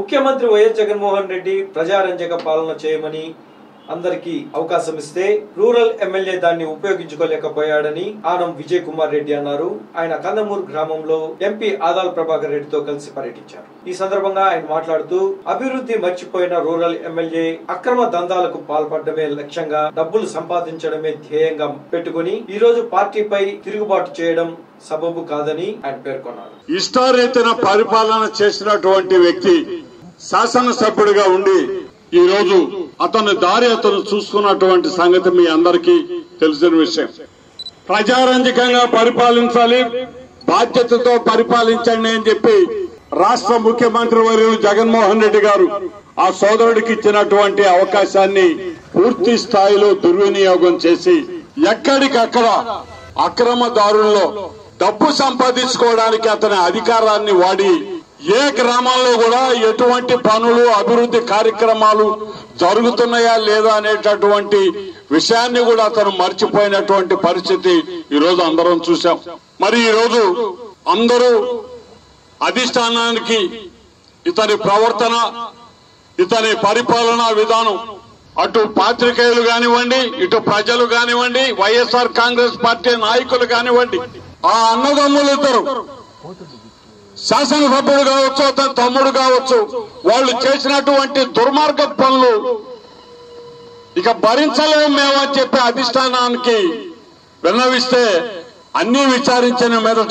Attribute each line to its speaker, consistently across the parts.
Speaker 1: ముఖ్యమంత్రి వైఎస్ జగన్మోహన్ రెడ్డి ప్రజారంజక పాలన చేయమని అందరికీ అవకాశం ఇస్తే రూరల్ ఎమ్మెల్యే దాన్ని ఉపయోగించుకోలేకపోయాడని ఆనం విజయ్ కుమార్ రెడ్డి అన్నారు ఆయన కందమూరు గ్రామంలో ఎంపీ ఆదాల్ ప్రభాకర్ రెడ్డితో కలిసి పర్యటించారు ఈ సందర్భంగా ఆయన మాట్లాడుతూ అభివృద్ధి మర్చిపోయిన రూరల్ ఎమ్మెల్యే అక్రమ దందాలకు పాల్పడమే లక్ష్యంగా డబ్బులు సంపాదించడమే ధ్యేయంగా పెట్టుకుని ఈ రోజు పార్టీపై తిరుగుబాటు చేయడం సబబు కాదని ఆయన పేర్కొన్నారు
Speaker 2: ఇష్టారీతిన పరిపాలన చేసినటువంటి వ్యక్తి శాసనసభ్యుడిగా ఉండి ఈ రోజు అతని దారి అతను చూసుకున్నటువంటి సంగతి మీ అందరికీ తెలిసిన విషయం ప్రజారంజకంగా పరిపాలించాలి బాధ్యతతో పరిపాలించండి అని చెప్పి రాష్ట్ర ముఖ్యమంత్రి వర్యులు జగన్మోహన్ రెడ్డి గారు ఆ సోదరుడికి ఇచ్చినటువంటి అవకాశాన్ని పూర్తి స్థాయిలో దుర్వినియోగం చేసి ఎక్కడికక్కడ అక్రమదారుల్లో డబ్బు సంపాదించుకోవడానికి అతని అధికారాన్ని వాడి ఏ గ్రామంలో కూడా ఎటువంటి పనులు అభివృద్ధి కార్యక్రమాలు జరుగుతున్నాయా లేదా అనేటటువంటి విషయాన్ని కూడా అతను మర్చిపోయినటువంటి పరిస్థితి ఈ రోజు అందరం చూసాం మరి ఈ రోజు అందరూ అధిష్టానానికి ఇతని ప్రవర్తన ఇతని పరిపాలనా విధానం అటు పాత్రికేయులు కానివ్వండి ఇటు ప్రజలు కానివ్వండి వైఎస్ఆర్ కాంగ్రెస్ పార్టీ నాయకులు కానివ్వండి ఆ అన్నదమ్ములు ఇద్దరు శాసనసభ్యుడు కావచ్చు అతని తమ్ముడు కావచ్చు వాళ్ళు చేసినటువంటి దుర్మార్గ పనులు ఇక భరించలేము మేమని చెప్పి అధిష్టానానికి విన్నవిస్తే అన్ని విచారించిన మీదట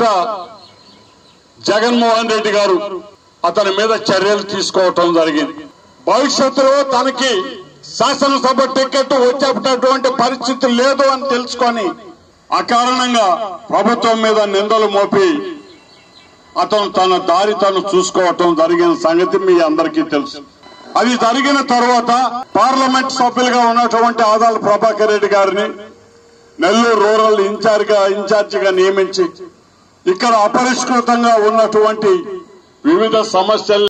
Speaker 2: జగన్మోహన్ రెడ్డి గారు అతని మీద చర్యలు తీసుకోవటం జరిగింది భవిష్యత్తులో తనకి శాసనసభ టికెట్ వచ్చేటటువంటి పరిస్థితి లేదు అని తెలుసుకొని అకారణంగా ప్రభుత్వం మీద నిందలు మోపి అతను తన దారి తను చూసుకోవటం జరిగిన సంగతి మీ అందరికీ తెలుసు అది జరిగిన తర్వాత పార్లమెంట్ సభ్యులుగా ఉన్నటువంటి ఆదాల ప్రభాకర్ రెడ్డి గారిని నెల్లూరు రూరల్ ఇన్ఛార్జ్ గా ఇన్ఛార్జ్ గా నియమించి ఇక్కడ అపరిష్కృతంగా ఉన్నటువంటి వివిధ సమస్యలు